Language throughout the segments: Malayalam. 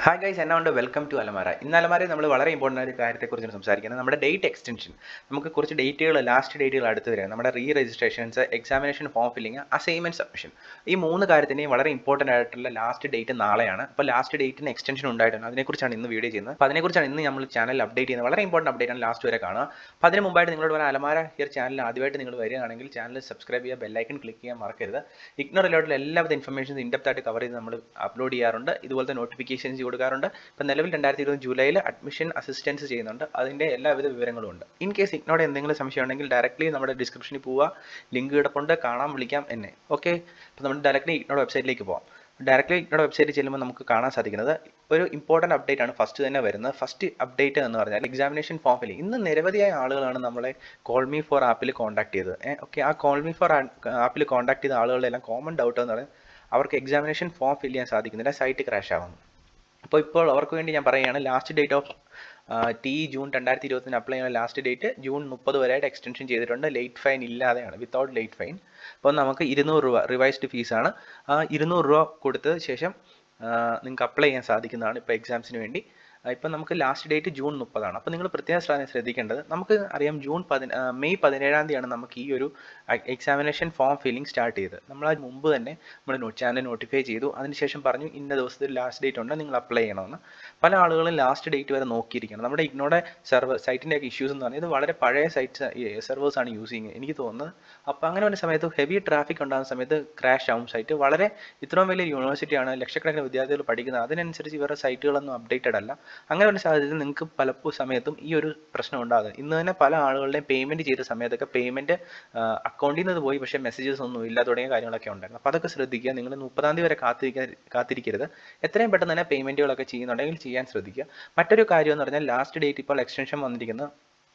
ഹായ് ഗൈസ് എന്നാ ഉണ്ട് വെൽക്കം ടു അലമാര ഇന്ന് അലമാരയിൽ നമ്മൾ വളരെ ഇമ്പോർട്ടൻ്റ് ആയ ഒരു കാര്യത്തെക്കുറിച്ചാണ് സംസാരിക്കുന്നത് നമ്മുടെ ഡേറ്റ് എക്സ്റ്റൻഷൻ നമുക്ക് കുറച്ച് ഡേറ്റുകൾ ലാസ്റ്റ് ഡേറ്റുകൾ അടുത്ത് വരിക നമ്മുടെ re registrations examination form filling assignment submission ഈ മൂന്ന് കാര്യത്തിൻ്റെയും വളരെ ഇമ്പോർട്ടൻ്റ് ആയിട്ടുള്ള ലാസ്റ്റ് ഡേറ്റ് നാളെയാണ് അപ്പോൾ ലാസ്റ്റ് ഡേറ്റിന് എക്സ്റ്റൻഷൻ ഉണ്ടായിട്ടുണ്ട് അതിനെക്കുറിച്ചാണ് ഇന്ന് വീഡിയോ ചെയ്യുന്നത് അപ്പോൾ അതിനെക്കുറിച്ചാണ് ഇന്ന് നമ്മൾ ചാനൽ അപ്ഡേറ്റ് ചെയ്യുന്നത് വളരെ ഇമ്പോർട്ടൻ്റ് അപ്ഡേറ്റ് ആണ് ലാസ്റ്റ് വരെ കാണുക അപ്പോൾ അതിന് മുമ്പായിട്ട് നിങ്ങളോട് പറയാം അലമാര ഹിയർ ചാനൽ ആദ്യമായിട്ട് നിങ്ങൾ വരികയാണെങ്കിൽ ചാനൽ സബ്സ്ക്രൈബ് ചെയ്യുക ബെല്ലൈക്കൺ ക്ലിക്ക് ചെയ്യാൻ മറക്കരുത് ഇഗ്നോർ റിലേറ്റഡ് എല്ലാവിധ ഇൻഫർമേഷൻസ് ഇൻഡെപ്ത് ആയിട്ട് കവർ ചെയ്ത് നമ്മൾ അപ്ലോഡ് ചെയ്യാറുണ്ട് ഇതുപോലത്തെ നോട്ടിഫിക്കേഷൻസ് കൊടുക്കാറുണ്ട് ഇപ്പം നിലവിൽ രണ്ടായിരത്തി ഇരുപത് ജൂലൈയിൽ അഡ്മിഷൻ അസിസ്റ്റൻസ് ചെയ്യുന്നുണ്ട് അതിൻ്റെ എല്ലാവിധ വിവരങ്ങളും ഉണ്ട് ഇൻ കേസ് ഇഗ്നോടെ എന്തെങ്കിലും സംശയം ഉണ്ടെങ്കിൽ ഡയറക്റ്റ്ലി നമ്മുടെ ഡിസ്ക്രിപ്ഷനിൽ പോവുക ലിങ്ക് കിടപ്പുണ്ട് കാണാൻ വിളിക്കാം എന്നെ ഓക്കെ അപ്പോൾ നമ്മൾ ഡയറക്റ്റ്ലി ഇഗ്നോടെ വെബ്സൈറ്റിലേക്ക് പോവാം ഡയറക്റ്റ്ലി ഇഗ്നോടെ വെബ്സൈറ്റിൽ ചെല്ലുമ്പോൾ നമുക്ക് കാണാൻ സാധിക്കുന്നത് ഒരു ഇമ്പോർട്ടൻറ്റ് അപ്ഡേറ്റ് ആണ് ഫസ്റ്റ് തന്നെ വരുന്നത് ഫസ്റ്റ് അപ്ഡേറ്റ് എന്ന് പറഞ്ഞാൽ എക്സാമിനേഷൻ ഫോം ഫില്ലിംഗ് ഇന്ന് നിരവധിയായ ആളുകളാണ് നമ്മളെ കോൾ മീ ഫോർ ആപ്പിൽ കോൺടാക്ട് ചെയ്തത് ഓക്കെ ആ കോൾ മീ ഫോർ ആപ്പിൽ കോൺടാക്ട് ചെയ്ത ആളുകളുടെ എല്ലാം കോമൺ ഡൗട്ട് എന്ന് പറയുന്നത് അവർക്ക് എക്സാമിനേഷൻ ഫോം ഫില്ല് ചെയ്യാൻ സാധിക്കുന്നില്ല സൈറ്റ് ക്രാഷ് ആവുന്നു അപ്പോൾ ഇപ്പോൾ അവർക്ക് വേണ്ടി ഞാൻ പറയുകയാണ് last date of the June രണ്ടായിരത്തി ഇരുപത്തിന് അപ്ലൈ ചെയ്യുന്ന ലാസ്റ്റ് ഡേറ്റ് ജൂൺ മുപ്പത് വരെയായിട്ട് എക്സ്റ്റൻഷൻ ചെയ്തിട്ടുണ്ട് ലേറ്റ് ഫൈൻ ഇല്ലാതെയാണ് വിത്തൗട്ട് ലേറ്റ് ഫൈൻ അപ്പോൾ നമുക്ക് ഇരുന്നൂറ് രൂപ റിവൈസ്ഡ് ഫീസാണ് ആ ഇരുന്നൂറ് രൂപ കൊടുത്ത ശേഷം നിങ്ങൾക്ക് അപ്ലൈ ചെയ്യാൻ സാധിക്കുന്നതാണ് ഇപ്പോൾ എക്സാംസിന് വേണ്ടി ഇപ്പം നമുക്ക് ലാസ്റ്റ് ഡേറ്റ് ജൂൺ മുപ്പതാണ് അപ്പോൾ നിങ്ങൾ പ്രത്യേകം ശ്രദ്ധിക്കേണ്ടത് നമുക്ക് അറിയാം ജൂൺ പതി മെയ് പതിനേഴാം തീയതിയാണ് നമുക്ക് ഈ ഒരു എക്സാമിനേഷൻ ഫോം ഫില്ലിംഗ് സ്റ്റാർട്ട് ചെയ്തത് നമ്മൾ അത് മുമ്പ് തന്നെ നമ്മൾ ചാനൽ നോട്ടിഫൈ ചെയ്തു അതിനുശേഷം പറഞ്ഞു ഇന്ന ദിവസത്തിൽ ലാസ്റ്റ് ഡേറ്റ് ഉണ്ട് നിങ്ങൾ അപ്ലൈ ചെയ്യണമെന്ന് പല ആളുകളും ലാസ്റ്റ് ഡേറ്റ് വരെ നോക്കിയിരിക്കണം നമ്മുടെ ഇഗ്നോടെ സെർവർ സൈറ്റിൻ്റെ ഒക്കെ ഇഷ്യൂസ് എന്ന് പറഞ്ഞാൽ ഇത് വളരെ പഴയ സൈറ്റ് സെർവേഴ്സ് ആണ് യൂസ് ചെയ്യുന്നത് എനിക്ക് തോന്നുന്നത് അപ്പോൾ അങ്ങനെ ഒരു സമയത്ത് ഹെവി ട്രാഫിക് ഉണ്ടാകുന്ന സമയത്ത് ക്രാഷ് ആവും സൈറ്റ് വളരെ ഇത്രയും വലിയ യൂണിവേഴ്സിറ്റിയാണ് ലക്ഷക്കണക്കിന് വിദ്യാർത്ഥികൾ പഠിക്കുന്നത് അതിനനുസരിച്ച് ഇവരുടെ സൈറ്റുകളൊന്നും അപ്ഡേറ്റഡ് അല്ല അങ്ങനെ ഒരു സാഹചര്യത്തിൽ നിങ്ങൾക്ക് പലപ്പോൾ സമയത്തും ഈ ഒരു പ്രശ്നം ഉണ്ടാകുന്നത് ഇന്ന് തന്നെ പല ആളുകളുടെയും പേയ്മെൻറ്റ് ചെയ്ത സമയത്തൊക്കെ പേയ്മെൻറ്റ് അക്കൗണ്ടിൽ നിന്ന് പോയി പക്ഷേ മെസ്സേജസ് ഒന്നും ഇല്ല തുടങ്ങിയ കാര്യങ്ങളൊക്കെ ഉണ്ടായിരുന്നു അപ്പോൾ അതൊക്കെ ശ്രദ്ധിക്കുക നിങ്ങൾ മുപ്പതാം തീയതി വരെ കാത്തിരിക്കാൻ കാത്തിരിക്കരുത് എത്രയും പെട്ടെന്ന് തന്നെ പേയ്മെൻറ്റുകളൊക്കെ ചെയ്യുന്നുണ്ടെങ്കിൽ ചെയ്യാൻ ശ്രദ്ധിക്കുക മറ്റൊരു കാര്യം എന്ന് പറഞ്ഞാൽ ലാസ്റ്റ് ഡേറ്റ് ഇപ്പോൾ എക്സ്റ്റൻഷൻ വന്നിരിക്കുന്നത്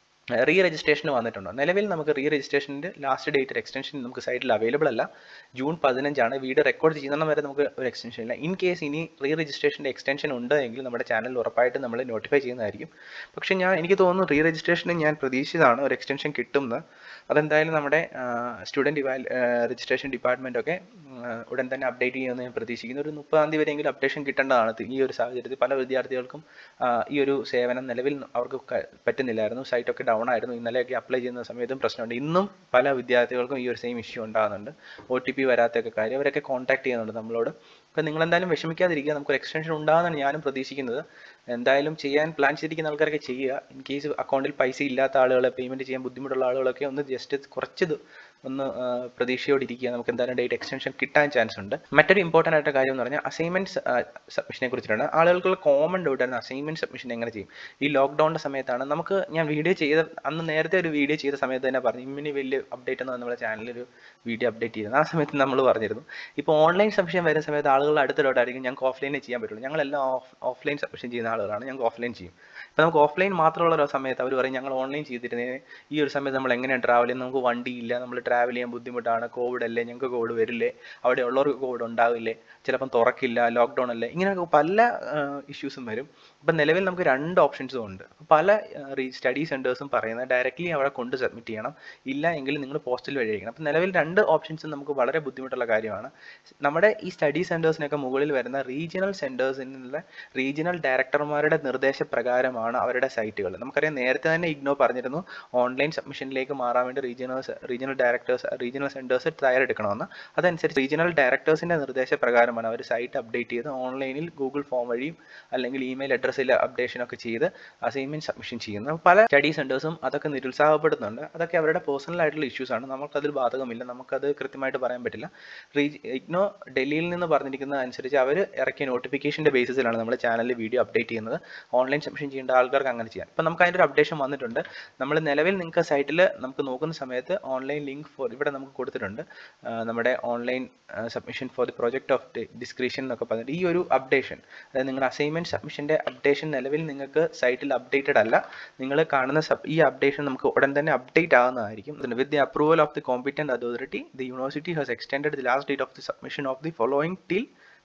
റീ രജിസ്ട്രേഷൻ വന്നിട്ടുണ്ട് നിലവിൽ നമുക്ക് റീ രജിസ്ട്രേഷൻ്റെ ലാസ്റ്റ് ഡേറ്റ് എക്സ്റ്റൻഷൻ നമുക്ക് സൈറ്റിൽ അവൈലബിൾ അല്ല ജൂൺ പതിനഞ്ചാണ് വീഡിയോ റെക്കോർഡ് ചെയ്യുന്ന വരെ നമുക്ക് ഒരു എക്സ്റ്റൻഷൻ ഇല്ല ഇൻ കേസ് ഇനി റീ രജിസ്ട്രേഷൻ്റെ എക്സ്റ്റൻഷൻ ഉണ്ട് എങ്കിൽ നമ്മുടെ ചാനലിൽ ഉറപ്പായിട്ട് നമ്മൾ നോട്ടിഫൈ ചെയ്യുന്നതായിരിക്കും പക്ഷേ ഞാൻ എനിക്ക് തോന്നുന്നു റീ രജിസ്ട്രേഷന് ഞാൻ പ്രതീക്ഷിച്ചതാണ് ഒരു എക്സ്റ്റൻഷൻ കിട്ടുമെന്ന് അതെന്തായാലും നമ്മുടെ സ്റ്റുഡൻറ്റ് ഇവാൽ രജിസ്ട്രേഷൻ ഡിപ്പാർട്ട്മെൻ്റ് ഒക്കെ ഉടൻ തന്നെ അപ്ഡേറ്റ് ചെയ്യുമെന്ന് ഞാൻ പ്രതീക്ഷിക്കുന്നു ഒരു മുപ്പതാം തീയതി വരെയെങ്കിലും അപ്ഡേഷൻ കിട്ടേണ്ടതാണ് ഈ ഒരു സാഹചര്യത്തിൽ പല വിദ്യാർത്ഥികൾക്കും ഈ ഒരു സേവനം നിലവിൽ അവർക്ക് പറ്റുന്നില്ലായിരുന്നു സൈറ്റൊക്കെ ഡൗൺ ആയിരുന്നു ഇന്നലെയൊക്കെ അപ്ലൈ ചെയ്യുന്ന സമയത്തും പ്രശ്നമുണ്ട് ഇന്നും പല വിദ്യാർത്ഥികൾക്കും ഈ ഒരു സെയിം ഇഷ്യൂ ഉണ്ടാകുന്നുണ്ട് ഒ ടി പി വരാത്തൊക്കെ കാര്യം അവരൊക്കെ കോൺടാക്ട് ചെയ്യുന്നുണ്ട് നമ്മളോട് അപ്പോൾ നിങ്ങൾ എന്തായാലും വിഷമിക്കാതിരിക്കുക നമുക്കൊരു എക്സ്റ്റൻഷൻ ഉണ്ടാകുമെന്നാണ് ഞാനും പ്രതീക്ഷിക്കുന്നത് എന്തായാലും ചെയ്യാൻ പ്ലാൻ ചെയ്തിരിക്കുന്ന ആൾക്കാരൊക്കെ ചെയ്യുക ഇൻ കേസ് അക്കൗണ്ടിൽ പൈസ ഇല്ലാത്ത ആളുകൾ പേയ്മെൻറ്റ് ചെയ്യാൻ ബുദ്ധിമുട്ടുള്ള ആളുകളൊക്കെ ഒന്ന് ജസ്റ്റ് കുറച്ച് ഒന്ന് പ്രതീക്ഷയോടെ ഇരിക്കുക നമുക്ക് എന്തായാലും ഡേറ്റ് എക്സ്റ്റൻഷൻ കിട്ടാൻ ചാൻസ് ഉണ്ട് മറ്റൊരു ഇമ്പോർട്ടൻ്റ് ആയിട്ട് കാര്യം എന്ന് പറഞ്ഞാൽ അസൈൻമെൻറ്റ് സബ്മിഷനെ കുറിച്ചിട്ടാണ് ആളുകൾക്കുള്ള കോമൺ ഡൗട്ടായിരുന്നു അസൈൻമെൻറ്റ് സബ്മിഷൻ എങ്ങനെ ചെയ്യും ഈ ലോക്ക്ഡൗണിൻ്റെ സമയത്താണ് നമുക്ക് ഞാൻ വീഡിയോ ചെയ്ത അന്ന് നേരത്തെ ഒരു വീഡിയോ ചെയ്ത സമയത്ത് തന്നെ പറഞ്ഞു ഇമ്മിനി വലിയ അപ്ഡേറ്റ് എന്ന് നമ്മുടെ ചാനലിൽ ഒരു വീഡിയോ അപ്ഡേറ്റ് ചെയ്തത് ആ സമയത്ത് നമ്മൾ പറഞ്ഞിരുന്നു ഇപ്പോൾ ഓൺലൈൻ സബ്മിഷൻ വരുന്ന സമയത്ത് ആളുകൾ അടുത്ത ഡൗട്ടായിരിക്കും ഞങ്ങൾക്ക് ഓഫ്ലൈനെ ചെയ്യാൻ പറ്റുള്ളൂ ഞങ്ങളെല്ലാം ഓഫ് ഓഫ്ലൈൻ സബ്മിഷൻ ചെയ്യുന്ന ആളുകളാണ് ഞങ്ങൾക്ക് ഓഫ്ലൈൻ ചെയ്യും ഇപ്പോൾ നമുക്ക് ഓഫ്ലൈൻ മാത്രമുള്ള ഒരു സമയത്ത് അവർ പറയും ഞങ്ങൾ ഓൺലൈൻ ചെയ്തിരുന്നതിന് ഈ ഒരു സമയത്ത് നമ്മൾ എങ്ങനെയാണ് ട്രാവൽ ചെയ്യുന്നത് നമുക്ക് വണ്ടിയില്ല നമ്മൾ ട്രാവൽ ചെയ്യാൻ ബുദ്ധിമുട്ടാണ് കോവിഡ് അല്ലേ ഞങ്ങൾക്ക് കോവിഡ് വരില്ലേ അവിടെ ഉള്ളവർക്ക് കോവിഡ് ഉണ്ടാവില്ലേ ചിലപ്പം തുറക്കില്ല ലോക്ക്ഡൗൺ അല്ലേ ഇങ്ങനെയൊക്കെ പല ഇഷ്യൂസും വരും ഇപ്പം നിലവിൽ നമുക്ക് രണ്ട് ഓപ്ഷൻസും ഉണ്ട് പല സ്റ്റഡി സെൻറ്റേഴ്സും പറയുന്നത് ഡയറക്റ്റ്ലി അവിടെ കൊണ്ട് സബ്മിറ്റ് ചെയ്യണം ഇല്ല എങ്കിൽ നിങ്ങൾ പോസ്റ്റൽ വഴി അയക്കണം അപ്പം നിലവിൽ രണ്ട് ഓപ്ഷൻസും നമുക്ക് വളരെ ബുദ്ധിമുട്ടുള്ള കാര്യമാണ് നമ്മുടെ ഈ സ്റ്റഡി സെൻറ്റേഴ്സിനൊക്കെ മുകളിൽ വരുന്ന റീജിയണൽ സെൻറ്റേഴ്സിൽ നിന്നുള്ള റീജിയണൽ ഡയറക്ടർമാരുടെ നിർദ്ദേശപ്രകാരമാണ് അവരുടെ സൈറ്റുകൾ നമുക്കറിയാം നേരത്തെ തന്നെ ഇഗ്നോ പറഞ്ഞിരുന്നു ഓൺലൈൻ സബ്മിഷനിലേക്ക് മാറാൻ വേണ്ടി regional regional directors regional centres തയ്യാറെടുക്കണമെന്ന് അതനുസരിച്ച് റീജിയണൽ ഡയറക്ടേഴ്സിൻ്റെ നിർദ്ദേശപ്രകാരമാണ് അവർ സൈറ്റ് അപ്ഡേറ്റ് ചെയ്ത് ഓൺലൈനിൽ ഗൂഗിൾ ഫോം വഴിയും അല്ലെങ്കിൽ ഇമെയിൽ അഡ്രസ്സിൽ അപ്ഡേഷൻ ഒക്കെ ചെയ്ത് അസൈൻമെൻറ്റ് സബ്മിഷൻ ചെയ്യുന്നു പല സ്റ്റഡി സെൻറ്റേഴ്സും അതൊക്കെ നിരുത്സാഹപ്പെടുന്നുണ്ട് അതൊക്കെ അവരുടെ പേഴ്സണൽ ആയിട്ടുള്ള ഇഷ്യൂസ് ആണ് നമുക്കതിൽ ബാധകമില്ല നമുക്കത് കൃത്യമായിട്ട് പറയാൻ പറ്റില്ല റീജ് ഇഗ്നോ ഡൽഹിയിൽ നിന്ന് പറഞ്ഞിരിക്കുന്ന അനുസരിച്ച് അവർ ഇറക്കിയ നോട്ടിഫിക്കേഷൻ്റെ ബേസിസിലാണ് നമ്മുടെ ചാനലിൽ വീഡിയോ അപ്ഡേറ്റ് ചെയ്യുന്നത് ഓൺലൈൻ സബ്മിഷൻ ചെയ്യേണ്ട ആൾക്കാർക്ക് അങ്ങനെ ചെയ്യാം ഇപ്പം നമുക്ക് അതിൻ്റെ ഒരു അപ്ഡേഷൻ വന്നിട്ടുണ്ട് നമ്മൾ നിലവിൽ നിങ്ങൾക്ക് സൈറ്റിൽ നമുക്ക് നോക്കുന്ന സമയത്ത് ഓൺലൈൻ ലിങ്ക് ഫോർ ഇവിടെ നമുക്ക് കൊടുത്തിട്ടുണ്ട് നമ്മുടെ online submission for the project of description എന്നൊക്കെ പറഞ്ഞിട്ട് ഈ ഒരു അപ്ഡേഷൻ അതായത് നിങ്ങളുടെ അസൈൻമെൻറ്റ് സബ്മിഷൻ്റെ അപ്ഡേഷൻ നിലവിൽ നിങ്ങൾക്ക് സൈറ്റിൽ അപ്ഡേറ്റഡ് അല്ല നിങ്ങൾ കാണുന്ന സബ് ഈ അപ്ഡേഷൻ നമുക്ക് ഉടൻ തന്നെ അപ്ഡേറ്റ് ആകുന്നതായിരിക്കും with the approval of the competent authority the university has extend the last date of the submission of the following till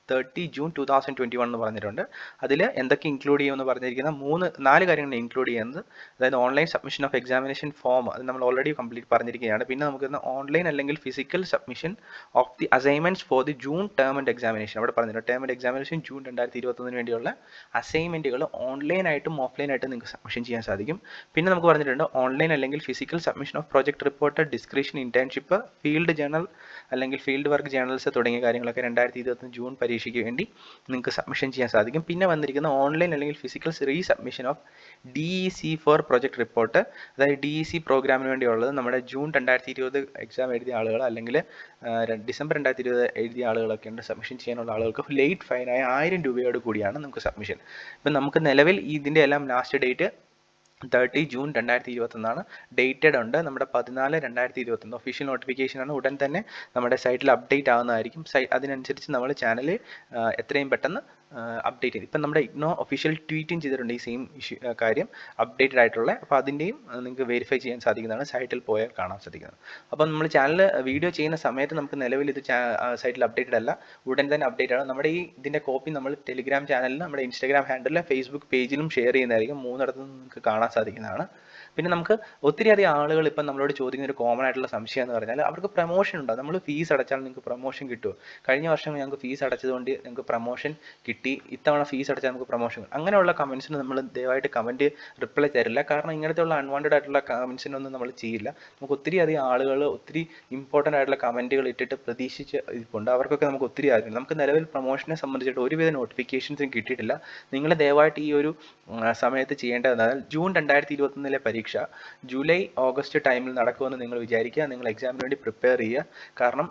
thirty June two thousand twenty one എന്ന് പറഞ്ഞിട്ടുണ്ട് അതിൽ എന്തൊക്കെ ഇൻക്ലൂഡ് ചെയ്യുമെന്ന് പറഞ്ഞിരിക്കുന്ന മൂന്ന് നാല് കാര്യങ്ങൾ ഇൻക്ലൂഡ് ചെയ്യുന്നത് അതായത് online submission of examination form അത് നമ്മൾ ഓൾറെഡി കംപ്ലീറ്റ് പറഞ്ഞിരിക്കുകയാണ് പിന്നെ നമുക്ക് ഓൺലൈൻ അല്ലെങ്കിൽ physical submission of the assignments for the June term and examination അവിടെ പറഞ്ഞിട്ടുണ്ട് ടേം ആൻഡ് എക്സാമിനേഷൻ ജൂൺ രണ്ടായിരത്തി ഇരുപത്തൊന്നിന് വേണ്ടിയുള്ള അസൈൻമെൻറ്റുകൾ ഓൺലൈനായിട്ടും ഓഫ്ലൈനായിട്ടും നിങ്ങൾക്ക് സബ്മിഷൻ ചെയ്യാൻ സാധിക്കും പിന്നെ നമുക്ക് പറഞ്ഞിട്ടുണ്ട് ഓൺലൈൻ അല്ലെങ്കിൽ physical submission of project report description internship field journal അല്ലെങ്കിൽ ഫീൽഡ് വർക്ക് ജേണൽസ് തുടങ്ങിയ കാര്യങ്ങളൊക്കെ രണ്ടായിരത്തി ഇരുപത്തൊന്ന് ജൂൺ പരീക്ഷയ്ക്ക് വേണ്ടി നിങ്ങൾക്ക് സബ്മിഷൻ ചെയ്യാൻ സാധിക്കും പിന്നെ വന്നിരിക്കുന്ന ഓൺലൈൻ അല്ലെങ്കിൽ physical re submission of D E C for project report അതായത് ഡി ഇ സി പ്രോഗ്രാമിന് വേണ്ടിയുള്ളത് നമ്മുടെ ജൂൺ രണ്ടായിരത്തി ഇരുപത് എക്സാം എഴുതിയ ആളുകൾ അല്ലെങ്കിൽ ഡിസംബർ രണ്ടായിരത്തി ഇരുപത് എഴുതിയ ആളുകളൊക്കെ ഉണ്ട് സബ്മിഷൻ ചെയ്യാനുള്ള ആളുകൾക്ക് ലേറ്റ് ഫൈനായ ആയിരം രൂപയോട് കൂടിയാണ് നമുക്ക് സബ്മിഷൻ ഇപ്പം നമുക്ക് നിലവിൽ ഇതിൻ്റെ എല്ലാം ലാസ്റ്റ് ഡേറ്റ് തേർട്ടി ജൂൺ രണ്ടായിരത്തി ഇരുപത്തൊന്നാണ് ഡേറ്റഡ് ഉണ്ട് നമ്മുടെ പതിനാല് രണ്ടായിരത്തി ഇരുപത്തൊന്ന് ഒഫീഷ്യൽ നോട്ടിഫിക്കേഷനാണ് ഉടൻ തന്നെ നമ്മുടെ സൈറ്റിൽ അപ്ഡേറ്റ് ആവുന്നതായിരിക്കും സൈ അതിനനുസരിച്ച് നമ്മൾ ചാനൽ എത്രയും പെട്ടെന്ന് അപ്ഡേറ്റ് ചെയ്ത് ഇപ്പം നമ്മുടെ ഇഗ്നോ ഒഫീഷ്യൽ ട്വീറ്റും ചെയ്തിട്ടുണ്ട് ഈ സെയിം ഇഷ്യൂ കാര്യം അപ്ഡേറ്റഡ് ആയിട്ടുള്ള അപ്പോൾ അതിൻ്റെയും നിങ്ങൾക്ക് വെരിഫൈ ചെയ്യാൻ സാധിക്കുന്നതാണ് സൈറ്റിൽ പോയാൽ കാണാൻ സാധിക്കുന്നത് അപ്പം നമ്മൾ ചാനൽ വീഡിയോ ചെയ്യുന്ന സമയത്ത് നമുക്ക് നിലവിൽ ഇത് സൈറ്റിൽ അപ്ഡേറ്റഡ് അല്ല ഉടൻ തന്നെ അപ്ഡേറ്റ് ആണ് നമ്മുടെ ഈ ഇതിൻ്റെ കോപ്പി നമ്മൾ ടെലിഗ്രാം ചാനലിലും നമ്മുടെ ഇൻസ്റ്റാഗ്രാം ഹാൻഡിലും ഫേസ്ബുക്ക് പേജിലും ഷെയർ ചെയ്യുന്നതായിരിക്കും മൂന്നിടത്തും നിങ്ങൾക്ക് കാണാൻ സാധിക്കുന്നതാണ് പിന്നെ നമുക്ക് ഒത്തിരി അധികം ആളുകൾ ഇപ്പം നമ്മളോട് ചോദിക്കുന്ന ഒരു കോമൺ ആയിട്ടുള്ള സംശയം എന്ന് പറഞ്ഞാൽ അവർക്ക് പ്രൊമോഷൻ ഉണ്ടോ നമ്മൾ ഫീസ് അടച്ചാൽ നിങ്ങൾക്ക് പ്രൊമോഷൻ കിട്ടുമോ കഴിഞ്ഞ വർഷം ഞങ്ങൾക്ക് ഫീസ് അടച്ചതുകൊണ്ട് ഞങ്ങൾക്ക് പ്രൊമോഷൻ കിട്ടി ഇത്തവണ ഫീസ് അടച്ചാൽ നമുക്ക് പ്രൊമോഷൻ അങ്ങനെയുള്ള കമൻസിന് നമ്മൾ ദയവായിട്ട് കമൻറ്റ് റിപ്ലൈ തരില്ല കാരണം ഇങ്ങനത്തെയുള്ള അൺവാണ്ടഡ് ആയിട്ടുള്ള കമൻസിനൊന്നും നമ്മൾ ചെയ്യില്ല നമുക്ക് ഒത്തിരി അധികം ആളുകൾ ഒത്തിരി ഇമ്പോർട്ടൻ്റ് ആയിട്ടുള്ള കമൻറ്റുകൾ ഇട്ടിട്ട് പ്രതീക്ഷിച്ച് ഇരിപ്പുണ്ട് അവർക്കൊക്കെ നമുക്ക് ഒത്തിരി ആഗ്രഹം നമുക്ക് നിലവിൽ പ്രൊമോഷനെ സംബന്ധിച്ചിട്ട് ഒരുവിധ നോട്ടിഫിക്കേഷൻസും കിട്ടിയിട്ടില്ല നിങ്ങൾ ദയവായിട്ട് ഈ ഒരു സമയത്ത് ചെയ്യേണ്ടതെന്നാൽ ജൂൺ രണ്ടായിരത്തി ഇരുപത്തൊന്നിലെ പരീക്ഷ ജൂലൈ ഓഗസ്റ്റ് ടൈമിൽ നടക്കുമെന്ന് നിങ്ങൾ വിചാരിക്കുക നിങ്ങൾ എക്സാമിന് വേണ്ടി പ്രിപ്പയർ ചെയ്യുക കാരണം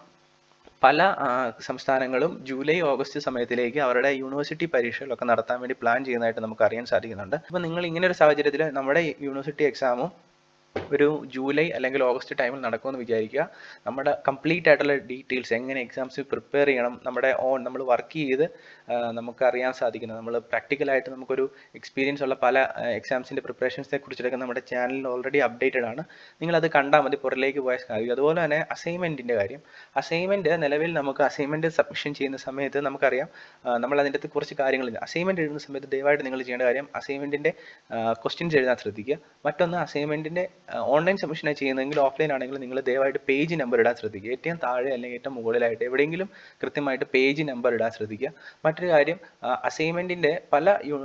പല സംസ്ഥാനങ്ങളും ജൂലൈ ഓഗസ്റ്റ് സമയത്തിലേക്ക് അവരുടെ യൂണിവേഴ്സിറ്റി പരീക്ഷകളൊക്കെ നടത്താൻ വേണ്ടി പ്ലാൻ ചെയ്യുന്നതായിട്ട് നമുക്ക് അറിയാൻ സാധിക്കുന്നുണ്ട് അപ്പോൾ നിങ്ങൾ ഇങ്ങനെ ഒരു സാഹചര്യത്തിൽ നമ്മുടെ യൂണിവേഴ്സിറ്റി എക്സാമും ഒരു ജൂലൈ അല്ലെങ്കിൽ ഓഗസ്റ്റ് ടൈമിൽ നടക്കുമെന്ന് വിചാരിക്കുക നമ്മുടെ കംപ്ലീറ്റ് ആയിട്ടുള്ള ഡീറ്റെയിൽസ് എങ്ങനെ എക്സാംസ് പ്രിപ്പയർ ചെയ്യണം നമ്മുടെ ഓൺ നമ്മൾ വർക്ക് ചെയ്ത് നമുക്ക് അറിയാൻ സാധിക്കുന്നത് നമ്മൾ പ്രാക്ടിക്കലായിട്ട് നമുക്കൊരു എക്സ്പീരിയൻസ് ഉള്ള പല എക്സാംസിൻ്റെ പ്രിപ്പറേഷൻസിനെ കുറിച്ചിട്ടൊക്കെ നമ്മുടെ ചാനലിൽ ഓൾറെഡി അപ്ഡേറ്റഡ് ആണ് നിങ്ങളത് കണ്ടാൽ മതി പുറകിലേക്ക് പോയാൽ സാധിക്കും അതുപോലെ തന്നെ അസൈൻമെൻറ്റിൻ്റെ കാര്യം അസൈൻമെൻറ്റ് നിലവിൽ നമുക്ക് അസൈൻമെൻറ്റ് സബ്മിഷൻ ചെയ്യുന്ന സമയത്ത് നമുക്കറിയാം നമ്മൾ അതിൻ്റെ അകത്ത് കുറച്ച് കാര്യങ്ങളുണ്ട് അസൈൻമെൻറ്റ് എഴുതുന്ന സമയത്ത് ദയവായിട്ട് നിങ്ങൾ ചെയ്യേണ്ട കാര്യം അസൈൻമെൻറ്റിൻ്റെ ക്വസ്റ്റ്യൻസ് എഴുതാൻ ശ്രദ്ധിക്കുക മറ്റൊന്ന് അസൈൻമെൻറ്റിൻ്റെ ഓൺലൈൻ സബ്മിഷനായി ചെയ്യുന്നതെങ്കിൽ ഓഫ്ലൈൻ ആണെങ്കിൽ നിങ്ങൾ ദയവായിട്ട് പേജ് നമ്പർ ഇടാൻ ശ്രദ്ധിക്കുക ഏറ്റവും താഴെ അല്ലെങ്കിൽ ഏറ്റവും മുകളിലായിട്ട് എവിടെയെങ്കിലും കൃത്യമായിട്ട് പേജ് നമ്പർ ഇടാൻ ശ്രദ്ധിക്കുക മറ്റൊരു കാര്യം അസൈൻമെൻറ്റിൻ്റെ പല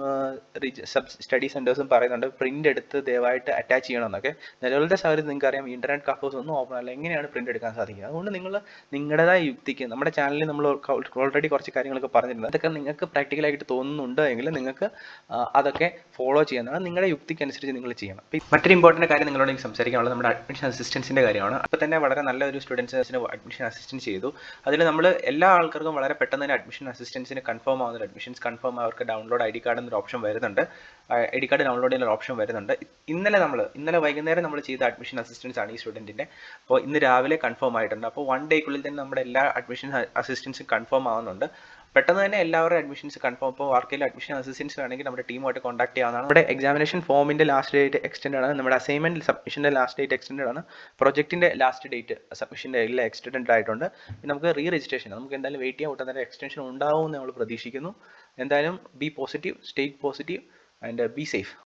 സബ് സ്റ്റഡി സെൻറ്റേഴ്സും പറയുന്നുണ്ട് പ്രിൻ്റ് എടുത്ത് ദയവായിട്ട് അറ്റാച്ച് ചെയ്യണമെന്നൊക്കെ നിലവിലത്തെ സാഹചര്യത്തിൽ നിങ്ങൾക്ക് അറിയാം ഇൻ്റർനെറ്റ് കഫേഴ്സ് ഒന്നും ഓപ്പൺ അല്ല എങ്ങനെയാണ് പ്രിൻ്റ് എടുക്കാൻ സാധിക്കുക അതുകൊണ്ട് നിങ്ങൾ നിങ്ങളുടേതായ യുക്തിക്ക് നമ്മുടെ ചാനലിൽ നമ്മൾ ഓൾറെഡി കുറച്ച് കാര്യങ്ങളൊക്കെ പറഞ്ഞിട്ടുണ്ട് അതൊക്കെ നിങ്ങൾക്ക് പ്രാക്ടിക്കലായിട്ട് തോന്നുന്നുണ്ട് എങ്കിൽ നിങ്ങൾക്ക് അതൊക്കെ ഫോളോ ചെയ്യുന്നതാണ് നിങ്ങളുടെ യുക്തിക്ക് അനുസരിച്ച് നിങ്ങൾ ചെയ്യണം മറ്റൊരു ഇമ്പോർട്ടൻറ്റ് കാര്യം നിങ്ങളോട് എനിക്ക് സംസാരിക്കാനുള്ളത് നമ്മുടെ അഡ്മിഷൻ അസിസ്റ്റൻസിൻ്റെ കാര്യമാണ് അപ്പോൾ തന്നെ വളരെ നല്ലൊരു സ്റ്റുഡൻസിന് അഡ്മിഷൻ അസിസ്റ്റൻസ് ചെയ്തു അതിൽ നമ്മൾ എല്ലാ ആൾക്കാർക്കും വളരെ പെട്ടെന്ന് തന്നെ അഡ്മിഷൻ അസിസ്റ്റൻസിന് കൺഫേം ആവുന്ന അഡ്മിഷൻസ് കൺഫേം അവർക്ക് ഡൗൺലോഡ് ഐ ഡി കാർഡ് എന്നൊരു ഓപ്ഷൻ വരുന്നുണ്ട് ഐ ഡി കാർഡ് ഡൗൺലോഡ് ചെയ്യുന്ന ഓപ്ഷൻ വരുന്നുണ്ട് ഇന്നലെ നമ്മൾ ഇന്നലെ വൈകുന്നേരം നമ്മൾ ചെയ്ത അഡ്മിഷൻ അസിസ്റ്റൻസ് ആണ് ഈ സ്റ്റുഡൻറ്റിൻ്റെ അപ്പോൾ ഇന്ന് രാവിലെ കൺഫേം ആയിട്ടുണ്ട് അപ്പോൾ വൺ ഡേക്കുള്ളിൽ തന്നെ നമ്മുടെ എല്ലാ അഡ്മിഷൻ അസിസ്റ്റൻസും കൺഫേം ആവുന്നുണ്ട് പെട്ടെന്ന് തന്നെ എല്ലാവരുടെ അഡ്മിഷൻസ് കൺഫേം ഇപ്പോൾ വർക്കിൽ അഡ്മിഷൻ അസിസ്റ്റൻസ് വേണമെങ്കിൽ നമ്മുടെ ടീമുമായിട്ട് കോൺടാക്ട് ചെയ്യാവുന്നതാണ് നമ്മുടെ എക്സാമിനേഷൻ ഫോമിൻ്റെ ലാസ്റ്റ് ഡേറ്റ് എക്സ്റ്റെൻഡ് ആണ് നമ്മുടെ അസൈൻമെൻറ്റ് സബ്മിഷൻ്റെ ലാസ്റ്റ് ഡേറ്റ് എക്സ്റ്റെൻഡ് ആണ് പ്രൊജക്റ്റിൻ്റെ ലാസ്റ്റ് ഡേറ്റ് സബ്മിഷൻ്റെ എല്ലാം എക്സ്റ്റെൻഡ് ആയിട്ടുണ്ട് പിന്നെ നമുക്ക് റീ രജിസ്ട്രേഷൻ നമുക്ക് എന്തായാലും വെയിറ്റ് ചെയ്യാൻ ഉടൻ തന്നെ എക്സ്റ്റൻഷൻ ഉണ്ടാവും എന്ന് നമ്മൾ പ്രതീക്ഷിക്കുന്നു എന്തായാലും be positive stay positive and be safe